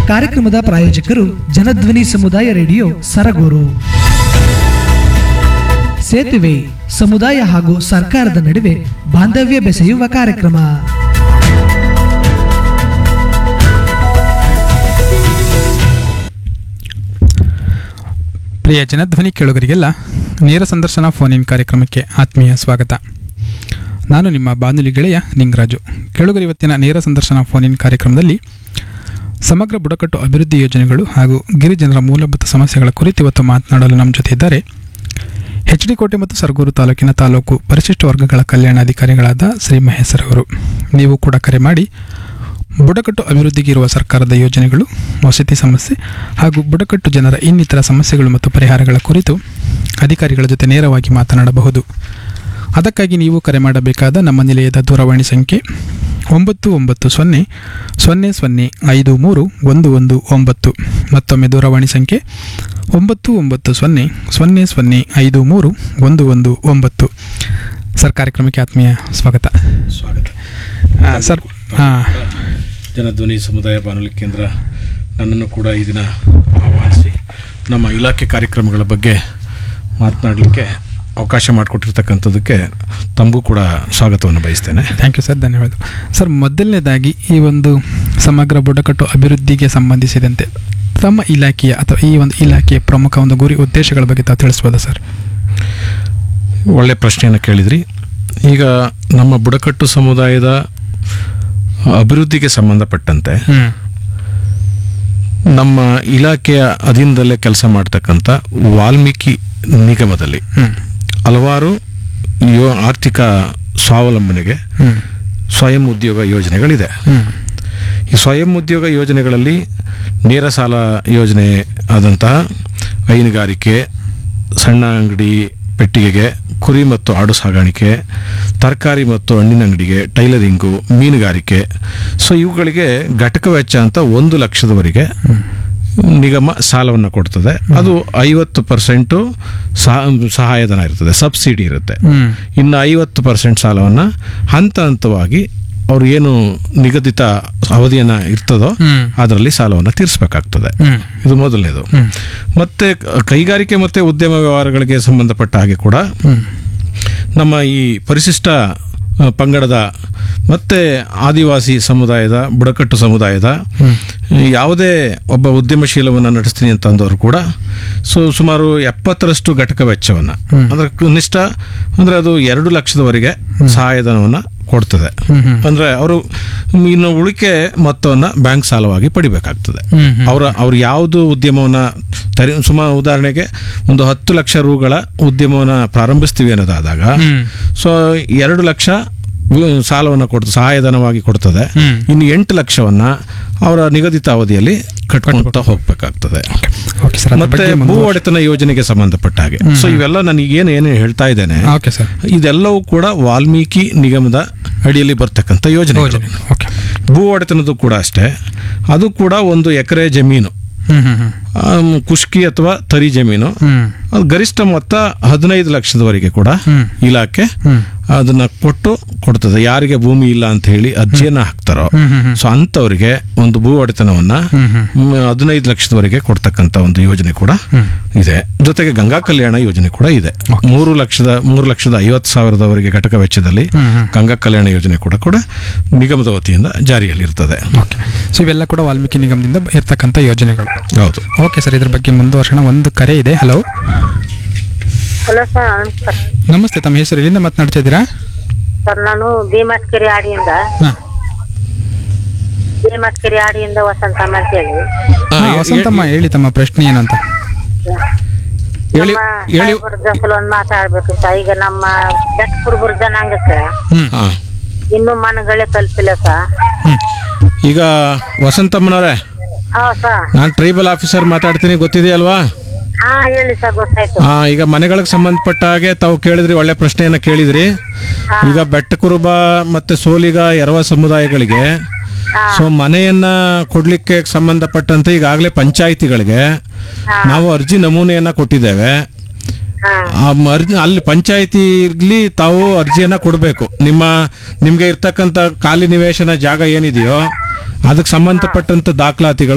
ಕಾರ್ಯಕ್ರಮದ ಪ್ರಾಯೋಜಕರು ಜನಧ್ವನಿ ಸಮುದಾಯ ರೇಡಿಯೋ ಸರಗೂರು ಸೇತುವೆ ಸಮುದಾಯ ಹಾಗೂ ಸರ್ಕಾರದ ನಡುವೆ ಬಾಂಧವ್ಯ ಬೆಸೆಯುವ ಕಾರ್ಯಕ್ರಮ ಪ್ರಿಯ ಜನಧ್ವನಿ ಕೇಳುಗರಿಗೆಲ್ಲ ನೇರ ಸಂದರ್ಶನ ಫೋನ್ ಇನ್ ಕಾರ್ಯಕ್ರಮಕ್ಕೆ ಆತ್ಮೀಯ ಸ್ವಾಗತ ನಾನು ನಿಮ್ಮ ಬಾನುಲಿ ಗೆಳೆಯ ನಿಂಗರಾಜು ಕೇಳುಗರು ಇವತ್ತಿನ ನೇರ ಸಂದರ್ಶನ ಫೋನ್ ಇನ್ ಕಾರ್ಯಕ್ರಮದಲ್ಲಿ ಸಮಗ್ರ ಬುಡಕಟ್ಟು ಅಭಿವೃದ್ಧಿ ಯೋಜನೆಗಳು ಹಾಗೂ ಗಿರಿಜನರ ಮೂಲಭೂತ ಸಮಸ್ಯೆಗಳ ಕುರಿತು ಇವತ್ತು ಮಾತನಾಡಲು ನಮ್ಮ ಜೊತೆ ಇದ್ದಾರೆ ಎಚ್ ಡಿ ಕೋಟೆ ಮತ್ತು ಸರಗೂರು ತಾಲೂಕಿನ ತಾಲೂಕು ಪರಿಶಿಷ್ಟ ವರ್ಗಗಳ ಕಲ್ಯಾಣಾಧಿಕಾರಿಗಳಾದ ಶ್ರೀ ಮಹೇಶ್ವರ್ ಅವರು ನೀವು ಕೂಡ ಕರೆ ಮಾಡಿ ಬುಡಕಟ್ಟು ಅಭಿವೃದ್ಧಿಗೆ ಇರುವ ಸರ್ಕಾರದ ಯೋಜನೆಗಳು ವಸತಿ ಸಮಸ್ಯೆ ಹಾಗೂ ಬುಡಕಟ್ಟು ಜನರ ಇನ್ನಿತರ ಸಮಸ್ಯೆಗಳು ಮತ್ತು ಪರಿಹಾರಗಳ ಕುರಿತು ಅಧಿಕಾರಿಗಳ ಜೊತೆ ನೇರವಾಗಿ ಮಾತನಾಡಬಹುದು ಅದಕ್ಕಾಗಿ ನೀವು ಕರೆ ಮಾಡಬೇಕಾದ ನಮ್ಮ ನಿಲಯದ ದೂರವಾಣಿ ಸಂಖ್ಯೆ ಒಂಬತ್ತು ಒಂಬತ್ತು ಸೊನ್ನೆ ಸೊನ್ನೆ ಸೊನ್ನೆ ಐದು ಮೂರು ಒಂದು ಒಂದು ಒಂಬತ್ತು ಮತ್ತೊಮ್ಮೆ ದೂರವಾಣಿ ಸಂಖ್ಯೆ ಒಂಬತ್ತು ಒಂಬತ್ತು ಸೊನ್ನೆ ಸೊನ್ನೆ ಸೊನ್ನೆ ಐದು ಮೂರು ಒಂದು ಒಂದು ಒಂಬತ್ತು ಸರ್ ಕಾರ್ಯಕ್ರಮಕ್ಕೆ ಆತ್ಮೀಯ ಸ್ವಾಗತ ಸ್ವಾಗತ ಆ, ಸರ್ ಹಾಂ ಜನಧ್ವನಿ ಸಮುದಾಯ ಬಾನುಲಿ ಕೇಂದ್ರ ನನ್ನನ್ನು ಕೂಡ ಈ ದಿನ ಆಹ್ವಾನಿಸಿ ನಮ್ಮ ಇಲಾಖೆ ಕಾರ್ಯಕ್ರಮಗಳ ಬಗ್ಗೆ ಮಾತನಾಡಲಿಕ್ಕೆ ಅವಕಾಶ ಮಾಡಿಕೊಟ್ಟಿರ್ತಕ್ಕಂಥದ್ದಕ್ಕೆ ತಮಗೂ ಕೂಡ ಸ್ವಾಗತವನ್ನು ಬಯಸ್ತೇನೆ ಥ್ಯಾಂಕ್ ಯು ಸರ್ ಧನ್ಯವಾದ ಸರ್ ಮೊದಲನೇದಾಗಿ ಈ ಒಂದು ಸಮಗ್ರ ಬುಡಕಟ್ಟು ಅಭಿವೃದ್ಧಿಗೆ ಸಂಬಂಧಿಸಿದಂತೆ ತಮ್ಮ ಇಲಾಖೆಯ ಅಥವಾ ಈ ಒಂದು ಇಲಾಖೆಯ ಪ್ರಮುಖ ಒಂದು ಗುರಿ ಉದ್ದೇಶಗಳ ಬಗ್ಗೆ ತಾವು ತಿಳಿಸ್ಬೋದಾ ಸರ್ ಒಳ್ಳೆ ಪ್ರಶ್ನೆಯನ್ನು ಕೇಳಿದ್ರಿ ಈಗ ನಮ್ಮ ಬುಡಕಟ್ಟು ಸಮುದಾಯದ ಅಭಿವೃದ್ಧಿಗೆ ಸಂಬಂಧಪಟ್ಟಂತೆ ಹ್ಞೂ ನಮ್ಮ ಇಲಾಖೆಯ ಅಧೀನದಲ್ಲೇ ಕೆಲಸ ಮಾಡ್ತಕ್ಕಂಥ ವಾಲ್ಮೀಕಿ ನಿಗಮದಲ್ಲಿ ಹ್ಞೂ ಹಲವಾರು ಯೋ ಆರ್ಥಿಕ ಸ್ವಾವಲಂಬನೆಗೆ ಹ್ಞೂ ಸ್ವಯಂ ಉದ್ಯೋಗ ಯೋಜನೆಗಳಿದೆ ಹ್ಞೂ ಈ ಸ್ವಯಂ ಉದ್ಯೋಗ ಯೋಜನೆಗಳಲ್ಲಿ ನೇರ ಸಾಲ ಯೋಜನೆ ಆದಂತಹ ಹೈನುಗಾರಿಕೆ ಸಣ್ಣ ಅಂಗಡಿ ಪೆಟ್ಟಿಗೆಗೆ ಕುರಿ ಮತ್ತು ಆಡು ಸಾಗಾಣಿಕೆ ತರಕಾರಿ ಮತ್ತು ಹಣ್ಣಿನ ಅಂಗಡಿಗೆ ಟೈಲರಿಂಗು ಮೀನುಗಾರಿಕೆ ಸೊ ಇವುಗಳಿಗೆ ಘಟಕ ವೆಚ್ಚ ಅಂತ ಒಂದು ಲಕ್ಷದವರೆಗೆ ನಿಗಮ ಸಾಲವನ್ನು ಕೊಡ್ತದೆ ಅದು ಐವತ್ತು ಪರ್ಸೆಂಟು ಸಹಾಯಧನ ಇರ್ತದೆ ಸಬ್ಸಿಡಿ ಇರುತ್ತೆ ಹ್ಞೂ ಇನ್ನು ಐವತ್ತು ಪರ್ಸೆಂಟ್ ಸಾಲವನ್ನು ಹಂತ ಹಂತವಾಗಿ ಅವ್ರು ಏನು ನಿಗದಿತ ಅವಧಿಯನ್ನ ಇರ್ತದೋ ಹ್ಮ್. ಅದರಲ್ಲಿ ಸಾಲವನ್ನು ತೀರಿಸಬೇಕಾಗ್ತದೆ ಹ್ಞೂ ಇದು ಮೊದಲನೇದು ಮತ್ತೆ ಕ- ಕೈಗಾರಿಕೆ ಮತ್ತೆ ಉದ್ಯಮ ವ್ಯವಹಾರಗಳಿಗೆ ಸಂಬಂಧಪಟ್ಟ ಹಾಗೆ ಕೂಡ ಹ್ಞೂ ನಮ್ಮ ಈ ಪರಿಶಿಷ್ಟ ಆ, ಪಂಗಡದ ಮತ್ತೆ ಆದಿವಾಸಿ ಸಮುದಾಯದ ಬುಡಕಟ್ಟು ಸಮುದಾಯದ ಯಾವುದೇ ಒಬ್ಬ ಉದ್ಯಮಶೀಲವನ್ನು ನಡೆಸ್ತೀನಿ ಅಂತ ಅಂದವರು ಕೂಡ ಸೊ ಸುಮಾರು ಎಪ್ಪತ್ತರಷ್ಟು ಘಟಕ ವೆಚ್ಚವನ್ನು ಅಂದ್ರೆ ಕನಿಷ್ಠ ಅಂದ್ರೆ ಅದು ಎರಡು ಲಕ್ಷದವರೆಗೆ ಸಹಾಯಧನವನ್ನು ಕೊಡ್ತದೆ ಅಂದ್ರೆ ಅವರು ಇನ್ನು ಉಳಿಕೆ ಮೊತ್ತವನ್ನ ಬ್ಯಾಂಕ್ ಸಾಲವಾಗಿ ಪಡಿಬೇಕಾಗ್ತದೆ ಹ್ಮ್, ಅವರ ಅವ್ರು ಯಾವುದು ಉದ್ಯಮವನ್ನ ತರಿ ಸುಮಾರು ಉದಾಹರಣೆಗೆ ಒಂದು ಹತ್ತು ಲಕ್ಷ ರೂಗಳ ಉದ್ಯಮವನ್ನ ಪ್ರಾರಂಭಿಸ್ತೀವಿ ಅನ್ನೋದಾದಾಗ ಹ್ಮ್. ಸೊ ಎರಡು ಲಕ್ಷ ವಿ- ಸಾಲವನ್ನ ಕೊಡ್ತದೆ ಸಹಾಯಧನವಾಗಿ ಕೊಡ್ತದೆ ಹ್ಮ್. ಇನ್ನು ಎಂಟು ಲಕ್ಷವನ್ನ ಅವರ ನಿಗದಿತ ಅವಧಿಯಲ್ಲಿ ಕಟ್ಕೊಂತ ಹೋಗ್ಬೇಕಾಗ್ತದೆ ಓಕೆ ಸರ್ ಅದ್ರ ಮತ್ತೆ ಬಗ್ಗೆ ಭೂ ಮುಂದುವರ್- ಒಡೆತನ ಯೋಜನೆಗೆ ಸಂಬಂಧಪಟ್ಟ ಹಾಗೆ ಸೊ ಇವೆಲ್ಲ ನನಗೆ ಏನು ಏನು ಹೇಳ್ತಾ ಇದ್ದೇನೆ ಓಕೆ ಸರ್ ಇದೆಲ್ಲವೂ ಕೂಡ ವಾಲ್ಮೀಕಿ ನಿಗಮದ ಅಡಿಯಲ್ಲಿ ಬರ್ತಕ್ಕಂಥ ಯೋಜನೆ ಯೋಜನೆ ಓಕೆ ಭೂ ಒಡೆತನದ್ದು ಕೂಡ ಅಷ್ಟೇ ಅದು ಕೂಡ ಒಂದು ಎಕರೆ ಜಮೀನು ಹ್ಞೂ ಹ್ಞೂ ಹ್ಞೂ ಆಮ್, ಕುಷ್ಕಿ ಅಥವಾ ತರಿ ಜಮೀನು ಹ್ಞೂ ಅದು ಗರಿಷ್ಠ ಮೊತ್ತ ಹದಿನೈದು ಲಕ್ಷದವರೆಗೆ ಕೂಡ ಹ್ಮ್. ಇಲಾಖೆ ಹ್ಮ್. ಅದನ್ನ ಕೊಟ್ಟು ಕೊಡ್ತದೆ ಯಾರಿಗೆ ಭೂಮಿ ಇಲ್ಲ ಅಂತ ಹೇಳಿ ಅರ್ಜಿಯನ್ನ ಹಾಕ್ತಾರೋ ಹ್ಮ್, ಹ್ಮ್, ಹ್ಮ್. ಸೊ ಅಂತವರಿಗೆ ಒಂದು ಭೂ ಒಡೆತನವನ್ನ ಹ್ಮ್, ಹ್ಮ್. ಮ್, ಹದಿನೈದು ಲಕ್ಷದವರೆಗೆ ಕೊಡ್ತಕ್ಕಂತ ಒಂದು ಯೋಜನೆ ಕೂಡ ಇದೆ ಜೊತೆಗೆ ಗಂಗಾ ಕಲ್ಯಾಣ ಯೋಜನೆ ಕೂಡ ಇದೆ ಮೂರು ಲಕ್ಷದ ಮೂರು ಲಕ್ಷದ ಐವತ್ತು ಸಾವಿರದವರೆಗೆ ಘಟಕ ವೆಚ್ಚದಲ್ಲಿ ಹ್ಮ್, ಹ್ಮ್. ಗಂಗಾ ಕಲ್ಯಾಣ ಯೋಜನೆ ಕೂಡ ಕೂಡ ನಿಗಮದ ವತಿಯಿಂದ ಜಾರಿಯಲ್ಲಿರ್ತದೆ ಓಕೆ ಸೊ ಇವೆಲ್ಲ ಕೂಡ ವಾಲ್ಮೀಕಿ ನಿಗಮದಿಂದ ಇರ್ತಕ್ಕಂಥ ಯೋಜನೆಗಳು ಹೌದು ಓಕೆ ಸರ್ ಇದ್ರ ಬಗ್ಗೆ ಮುಂದುವರ್ಸೋಣ ಒಂದು ಕರೆ ಇದೆ ಹಲೋ ಹಲೋ ಸರ್ ನಮಸ್ಕಾರ ನಮಸ್ತೆ ತಮ್ಮ ಹೆಸರು ಎಲ್ಲಿಂದ ಮಾತನಾಡ್ತಾ ಇದ್ದೀರಾ ಸರ್ ನಾನು ಭೀಮಟ್ಕೆರೆ ಆಡಿಯಿಂದ ಹಾಂ ಭೀಮಟ್ಕೆರೆ ಆಡಿಯಿಂದ ವಸಂತಮ್ಮ ಅಂತ ಹೇಳಿ ಹಾಂ ವಸಂತಮ್ಮ ಹೇಳಿ ತಮ್ಮ ಪ್ರಶ್ನೆ ಏನಂತ ಹೇಳಿ ನಮ್ಮ ಹೇಳಿ ಸಾಹೇಬ್ರ ಸಲುವಾಗಿ ಮಾತಾಡ್ಬೇಕು ಸರ್ ಈಗ ನಮ್ಮ ಬೆಟ್ಟ ಕುರುಬರ ಜನಾಂಗಕ್ಕೆ ಹ್ಞೂ ಹಾ. ಇನ್ನೂ ಮನಗಳೇ ತಲುಪಿಲ್ಲ ಸರ್ ಈಗ ವಸಂತಮ್ಮನವರೇ ಹಾ ಸರ್ ನಾನು ಟ್ರೈಬಲ್ ಆಫೀಸರ್ ಮಾತಾಡ್ತೀನಿ ಗೊತ್ತಿದೆಯಲ್ವಾ ಹಾ ಹೇಳಿ ಸರ್ ಗೊತ್ತಾಯ್ತು ಆ, ಈಗ ಮನೆಗಳಿಗೆ ಸಂಬಂಧಪಟ್ಟ ಹಾಗೆ ತಾವು ಕೇಳಿದ್ರಿ ಒಳ್ಳೆ ಪ್ರಶ್ನೆಯನ್ನ ಕೇಳಿದ್ರಿ ಈಗ ಬೆಟ್ಟ ಕುರುಬ ಮತ್ತೆ ಸೋಲಿಗ ಎರವ ಸಮುದಾಯಗಳಿಗೆ ಸೊ ಮನೆಯನ್ನ ಕೊಡ್ಲಿಕ್ಕೆ ಸಂಬಂಧಪಟ್ಟಂತೆ ಈಗಾಗಲೇ ಪಂಚಾಯಿತಿಗಳಿಗೆ ನಾವು ಅರ್ಜಿ ನಮೂನೆಯನ್ನ ಕೊಟ್ಟಿದ್ದೇವೆ ಹಾ ಆ ಮ- ಅರ್ಜಿ ಅಲ್ಲಿ ಪಂಚಾಯಿತಿಲಿ ತಾವು ಅರ್ಜಿಯನ್ನ ಕೊಡಬೇಕು ನಿಮ್ಮ ನಿಮ್ಗೆ ಇರ್ತಕ್ಕಂಥ ಖಾಲಿ ನಿವೇಶನ ಜಾಗ ಏನಿದೆಯೋ ಅದಕ್ಕೆ ಸಂಬಂಧಪಟ್ಟಂತ ದಾಖಲಾತಿಗಳು